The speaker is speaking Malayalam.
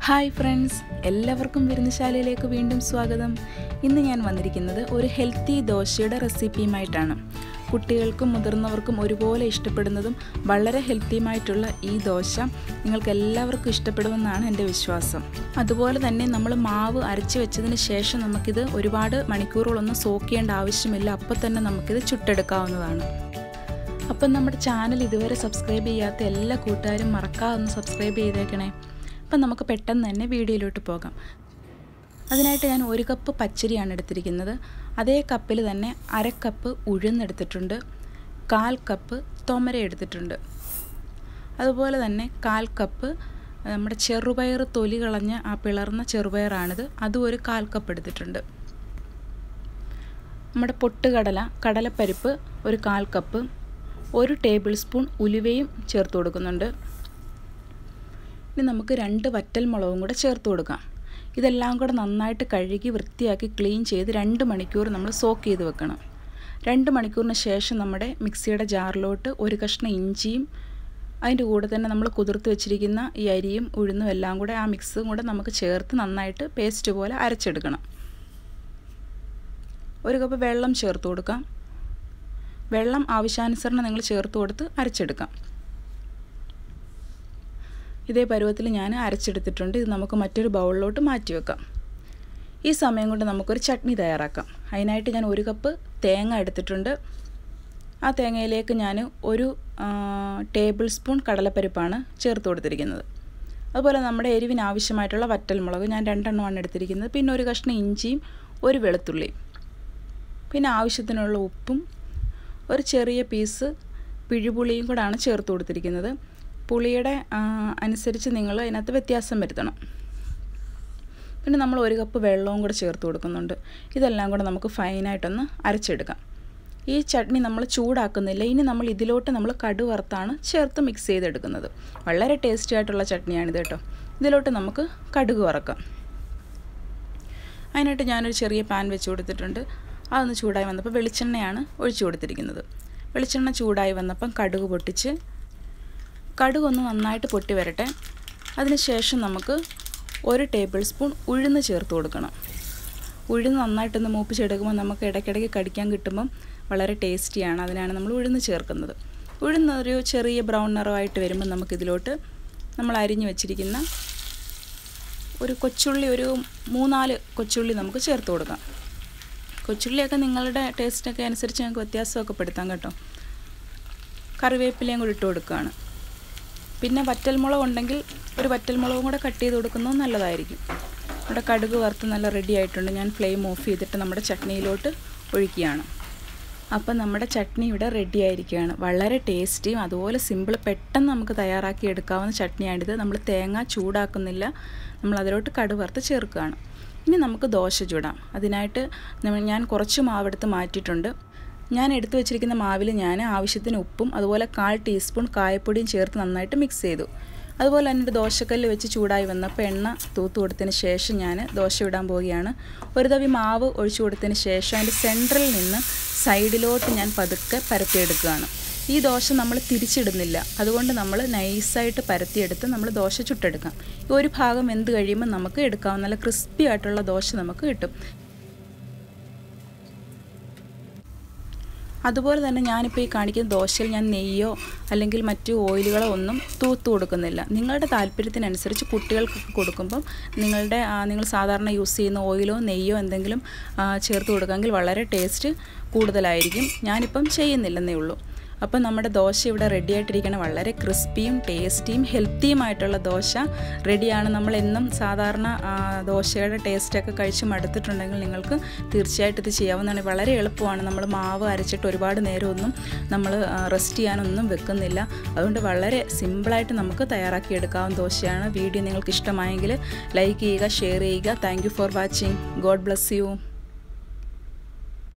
ഹായ് ഫ്രണ്ട്സ് എല്ലാവർക്കും വിരുന്നുശാലയിലേക്ക് വീണ്ടും സ്വാഗതം ഇന്ന് ഞാൻ വന്നിരിക്കുന്നത് ഒരു ഹെൽത്തി ദോശയുടെ റെസിപ്പിയുമായിട്ടാണ് കുട്ടികൾക്കും മുതിർന്നവർക്കും ഒരുപോലെ ഇഷ്ടപ്പെടുന്നതും വളരെ ഹെൽത്തിയുമായിട്ടുള്ള ഈ ദോശ നിങ്ങൾക്ക് എല്ലാവർക്കും ഇഷ്ടപ്പെടുമെന്നാണ് എൻ്റെ വിശ്വാസം അതുപോലെ തന്നെ നമ്മൾ മാവ് അരച്ച് വെച്ചതിന് ശേഷം നമുക്കിത് ഒരുപാട് മണിക്കൂറുകളൊന്നും സോക്ക് ചെയ്യേണ്ട ആവശ്യമില്ല അപ്പോൾ തന്നെ നമുക്കിത് ചുട്ടെടുക്കാവുന്നതാണ് അപ്പം നമ്മുടെ ചാനൽ ഇതുവരെ സബ്സ്ക്രൈബ് ചെയ്യാത്ത എല്ലാ കൂട്ടുകാരും മറക്കാതെ ഒന്ന് സബ്സ്ക്രൈബ് ചെയ്തേക്കണേ അപ്പം നമുക്ക് പെട്ടെന്ന് തന്നെ വീഡിയോയിലോട്ട് പോകാം അതിനായിട്ട് ഞാൻ ഒരു കപ്പ് പച്ചരിയാണ് എടുത്തിരിക്കുന്നത് അതേ കപ്പിൽ തന്നെ അര കപ്പ് ഉഴുന്നെടുത്തിട്ടുണ്ട് കാൽ കപ്പ് തൊമര എടുത്തിട്ടുണ്ട് അതുപോലെ തന്നെ കാൽ കപ്പ് നമ്മുടെ ചെറുപയർ തൊലി കളഞ്ഞ ആ പിളർന്ന ചെറുപയറാണിത് അതും ഒരു കാൽ കപ്പ് എടുത്തിട്ടുണ്ട് നമ്മുടെ പൊട്ടുകടല കടലപ്പരിപ്പ് ഒരു കാൽ കപ്പ് ഒരു ടേബിൾ സ്പൂൺ ഉലുവയും ചേർത്ത് കൊടുക്കുന്നുണ്ട് ഇനി നമുക്ക് രണ്ട് വറ്റൽ മുളകും കൂടെ ചേർത്ത് കൊടുക്കാം ഇതെല്ലാം കൂടെ നന്നായിട്ട് കഴുകി വൃത്തിയാക്കി ക്ലീൻ ചെയ്ത് രണ്ട് മണിക്കൂർ നമ്മൾ സോക്ക് ചെയ്ത് വെക്കണം രണ്ട് മണിക്കൂറിന് ശേഷം നമ്മുടെ മിക്സിയുടെ ജാറിലോട്ട് ഒരു കഷ്ണം ഇഞ്ചിയും അതിൻ്റെ കൂടെ തന്നെ നമ്മൾ കുതിർത്ത് വെച്ചിരിക്കുന്ന ഈ അരിയും ഉഴുന്നും എല്ലാം കൂടെ ആ മിക്സും കൂടെ നമുക്ക് ചേർത്ത് നന്നായിട്ട് പേസ്റ്റ് പോലെ അരച്ചെടുക്കണം ഒരു കപ്പ് വെള്ളം ചേർത്ത് കൊടുക്കാം വെള്ളം ആവശ്യാനുസരണം നിങ്ങൾ ചേർത്ത് കൊടുത്ത് അരച്ചെടുക്കാം ഇതേ പരുവത്തിൽ ഞാൻ അരച്ചെടുത്തിട്ടുണ്ട് ഇത് നമുക്ക് മറ്റൊരു ബൗളിലോട്ട് മാറ്റി വെക്കാം ഈ സമയം കൊണ്ട് നമുക്കൊരു ചട്നി തയ്യാറാക്കാം അതിനായിട്ട് ഞാൻ ഒരു കപ്പ് തേങ്ങ എടുത്തിട്ടുണ്ട് ആ തേങ്ങയിലേക്ക് ഞാൻ ഒരു ടേബിൾ സ്പൂൺ കടലപ്പരിപ്പാണ് ചേർത്ത് കൊടുത്തിരിക്കുന്നത് അതുപോലെ നമ്മുടെ എരിവിന് ആവശ്യമായിട്ടുള്ള വറ്റൽമുളക് ഞാൻ രണ്ടെണ്ണമാണ് എടുത്തിരിക്കുന്നത് പിന്നെ ഒരു കഷ്ണം ഇഞ്ചിയും ഒരു വെളുത്തുള്ളിയും പിന്നെ ആവശ്യത്തിനുള്ള ഉപ്പും ഒരു ചെറിയ പീസ് പിഴുപുളിയും കൂടാണ് ചേർത്ത് കൊടുത്തിരിക്കുന്നത് പുളിയുടെ അനുസരിച്ച് നിങ്ങൾ അതിനകത്ത് വ്യത്യാസം വരുത്തണം പിന്നെ നമ്മൾ ഒരു കപ്പ് വെള്ളവും കൂടെ ചേർത്ത് കൊടുക്കുന്നുണ്ട് ഇതെല്ലാം കൂടെ നമുക്ക് ഫൈനായിട്ടൊന്ന് അരച്ചെടുക്കാം ഈ ചട്നി നമ്മൾ ചൂടാക്കുന്നില്ല ഇനി നമ്മൾ ഇതിലോട്ട് നമ്മൾ കടു വറുത്താണ് ചേർത്ത് മിക്സ് ചെയ്തെടുക്കുന്നത് വളരെ ടേസ്റ്റി ആയിട്ടുള്ള ചട്നിയാണിത് കേട്ടോ ഇതിലോട്ട് നമുക്ക് കടുക് വറക്കാം അതിനായിട്ട് ഞാനൊരു ചെറിയ പാൻ വെച്ച് കൊടുത്തിട്ടുണ്ട് അതൊന്ന് ചൂടായി വന്നപ്പോൾ വെളിച്ചെണ്ണയാണ് ഒഴിച്ചു കൊടുത്തിരിക്കുന്നത് വെളിച്ചെണ്ണ ചൂടായി വന്നപ്പം കടുക് പൊട്ടിച്ച് കടുക് ഒന്ന് നന്നായിട്ട് പൊട്ടി വരട്ടെ അതിനുശേഷം നമുക്ക് ഒരു ടേബിൾ സ്പൂൺ ഉഴുന്ന് ചേർത്ത് കൊടുക്കണം ഉഴുന്ന് നന്നായിട്ടൊന്ന് മൂപ്പിച്ചെടുക്കുമ്പോൾ നമുക്ക് ഇടയ്ക്കിടയ്ക്ക് കടിക്കാൻ കിട്ടുമ്പം വളരെ ടേസ്റ്റിയാണ് അതിനാണ് നമ്മൾ ഉഴുന്ന് ചേർക്കുന്നത് ഉഴുന്ന് ഒരു ചെറിയ ബ്രൗൺ നിറമായിട്ട് വരുമ്പോൾ നമുക്കിതിലോട്ട് നമ്മൾ അരിഞ്ഞു വെച്ചിരിക്കുന്ന ഒരു കൊച്ചുള്ളി ഒരു മൂന്നാല് കൊച്ചുള്ളി നമുക്ക് ചേർത്ത് കൊടുക്കാം കൊച്ചുള്ളിയൊക്കെ നിങ്ങളുടെ ടേസ്റ്റൊക്കെ അനുസരിച്ച് ഞങ്ങൾക്ക് വ്യത്യാസമൊക്കെ പെടുത്താം കേട്ടോ കറിവേപ്പിലയും കൂടി ഇട്ട് കൊടുക്കുകയാണ് പിന്നെ വറ്റൽമുളക് ഉണ്ടെങ്കിൽ ഒരു വറ്റൽമുളകും കൂടെ കട്ട് ചെയ്ത് കൊടുക്കുന്നത് നല്ലതായിരിക്കും നമ്മുടെ കടുക് വറുത്ത് നല്ല റെഡി ആയിട്ടുണ്ട് ഞാൻ ഫ്ലെയിം ഓഫ് ചെയ്തിട്ട് നമ്മുടെ ചട്നിയിലോട്ട് ഒഴിക്കുകയാണ് അപ്പം നമ്മുടെ ചട്നി ഇവിടെ റെഡി ആയിരിക്കുകയാണ് വളരെ ടേസ്റ്റിയും അതുപോലെ സിമ്പിൾ പെട്ടെന്ന് നമുക്ക് തയ്യാറാക്കി എടുക്കാവുന്ന ചട്നിയാണിത് നമ്മൾ തേങ്ങ ചൂടാക്കുന്നില്ല നമ്മൾ അതിലോട്ട് കടുക് വറുത്ത് ചേർക്കുകയാണ് ഇനി നമുക്ക് ദോശ ചൂടാം അതിനായിട്ട് ഞാൻ കുറച്ച് മാവെടുത്ത് മാറ്റിയിട്ടുണ്ട് ഞാൻ എടുത്തു വെച്ചിരിക്കുന്ന മാവിൽ ഞാൻ ആവശ്യത്തിന് ഉപ്പും അതുപോലെ കാൽ ടീസ്പൂൺ കായപ്പൊടിയും ചേർത്ത് നന്നായിട്ട് മിക്സ് ചെയ്തു അതുപോലെ തന്നെ ഒരു ദോശക്കല്ല് വെച്ച് ചൂടായി വന്നപ്പോൾ എണ്ണ തൂത്ത് കൊടുത്തതിന് ശേഷം ഞാൻ ദോശ ഇടാൻ പോവുകയാണ് ഒരു തവി മാവ് ഒഴിച്ചു കൊടുത്തതിന് ശേഷം അതിൻ്റെ സെൻട്രലിൽ നിന്ന് സൈഡിലോട്ട് ഞാൻ പതുക്കെ പരത്തിയെടുക്കുകയാണ് ഈ ദോശ നമ്മൾ തിരിച്ചിടുന്നില്ല അതുകൊണ്ട് നമ്മൾ നൈസായിട്ട് പരത്തിയെടുത്ത് നമ്മൾ ദോശ ചുട്ടെടുക്കാം ഈ ഒരു ഭാഗം വെന്ത് കഴിയുമ്പോൾ നമുക്ക് എടുക്കാം നല്ല ക്രിസ്പി ആയിട്ടുള്ള ദോശ നമുക്ക് കിട്ടും അതുപോലെ തന്നെ ഞാനിപ്പോൾ ഈ കാണിക്കുന്ന ദോശയിൽ ഞാൻ നെയ്യോ അല്ലെങ്കിൽ മറ്റു ഓയിലുകളോ ഒന്നും തൂത്ത് കൊടുക്കുന്നില്ല നിങ്ങളുടെ താല്പര്യത്തിനനുസരിച്ച് കുട്ടികൾക്ക് കൊടുക്കുമ്പം നിങ്ങളുടെ നിങ്ങൾ സാധാരണ യൂസ് ചെയ്യുന്ന ഓയിലോ നെയ്യോ എന്തെങ്കിലും ചേർത്ത് കൊടുക്കാമെങ്കിൽ വളരെ ടേസ്റ്റ് കൂടുതലായിരിക്കും ഞാനിപ്പം ചെയ്യുന്നില്ലെന്നേ ഉള്ളൂ അപ്പം നമ്മുടെ ദോശ ഇവിടെ റെഡി ആയിട്ടിരിക്കണം വളരെ ക്രിസ്പിയും ടേസ്റ്റിയും ഹെൽത്തിയുമായിട്ടുള്ള ദോശ റെഡിയാണ് നമ്മൾ എന്നും സാധാരണ ദോശയുടെ ടേസ്റ്റൊക്കെ കഴിച്ച് മടുത്തിട്ടുണ്ടെങ്കിൽ നിങ്ങൾക്ക് തീർച്ചയായിട്ടും ഇത് ചെയ്യാവുന്നതാണ് വളരെ എളുപ്പമാണ് നമ്മൾ മാവ് അരച്ചിട്ട് ഒരുപാട് നേരമൊന്നും നമ്മൾ റെസ്റ്റ് ചെയ്യാനൊന്നും വെക്കുന്നില്ല അതുകൊണ്ട് വളരെ സിമ്പിളായിട്ട് നമുക്ക് തയ്യാറാക്കി എടുക്കാവുന്ന ദോശയാണ് വീഡിയോ നിങ്ങൾക്ക് ഇഷ്ടമായെങ്കിൽ ലൈക്ക് ചെയ്യുക ഷെയർ ചെയ്യുക thank for watching God bless U